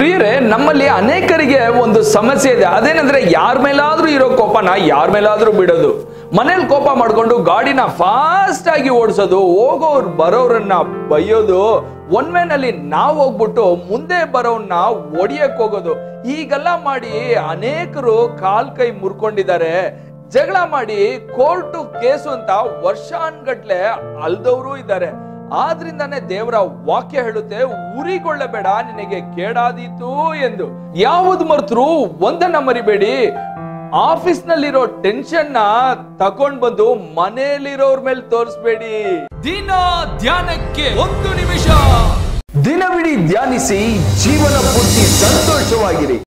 ಪ್ರಿಯರೇ ನಮ್ಮಲ್ಲಿ ಅನೇಕರಿಗೆ ಒಂದು ಸಮಸ್ಯೆ ಇದೆ ಅದೇನಂದ್ರೆ ಯಾರ ಮೇಲಾದ್ರೂ ಇರೋ ಕೋಪನ ಯಾರ ಮೇಲಾದ್ರೂ ಬಿಡೋದು ಮನೇಲಿ ಕೋಪ ಮಾಡ್ಕೊಂಡು ಗಾಡಿನ ಫಾಸ್ಟ್ ಆಗಿ ಓಡಿಸೋದು ಹೋಗೋರು ಬರೋರನ್ನ ಬೈಯೋದು ಒನ್ ನಲ್ಲಿ ನಾವ್ ಹೋಗ್ಬಿಟ್ಟು ಮುಂದೆ ಬರೋನ್ನ ಒಡಿಯಕ್ ಹೋಗೋದು ಹೀಗೆಲ್ಲ ಮಾಡಿ ಅನೇಕರು ಕಾಲ್ ಕೈ ಮುರ್ಕೊಂಡಿದ್ದಾರೆ ಜಗಳ ಮಾಡಿ ಕೋರ್ಟು ಕೇಸು ಅಂತ ವರ್ಷಾನ್ಗಟ್ಲೆ ಅಲ್ದವರು ಇದ್ದಾರೆ ಆದ್ರಿಂದಾನೇ ದೇವರ ವಾಕ್ಯ ಹೇಳುತ್ತೆ ಉರಿಗೊಳ್ಳಬೇಡ ನಿನಗೆ ಕೇಡಾದೀತು ಎಂದು ಯಾವುದು ಮರ್ತರು ಒಂದನ್ನ ಮರಿಬೇಡಿ ಆಫೀಸ್ ನಲ್ಲಿರೋ ಟೆನ್ಷನ್ ನ ತಕೊಂಡ್ ಬಂದು ಮನೆಯಲ್ಲಿರೋರ್ ಮೇಲೆ ತೋರಿಸ್ಬೇಡಿ ದಿನ ಧ್ಯಾನಕ್ಕೆ ಒಂದು ನಿಮಿಷ ದಿನವಿಡೀ ಧ್ಯಾನಿಸಿ ಜೀವನ ಪೂರ್ತಿ ಸಂತೋಷವಾಗಿರಿ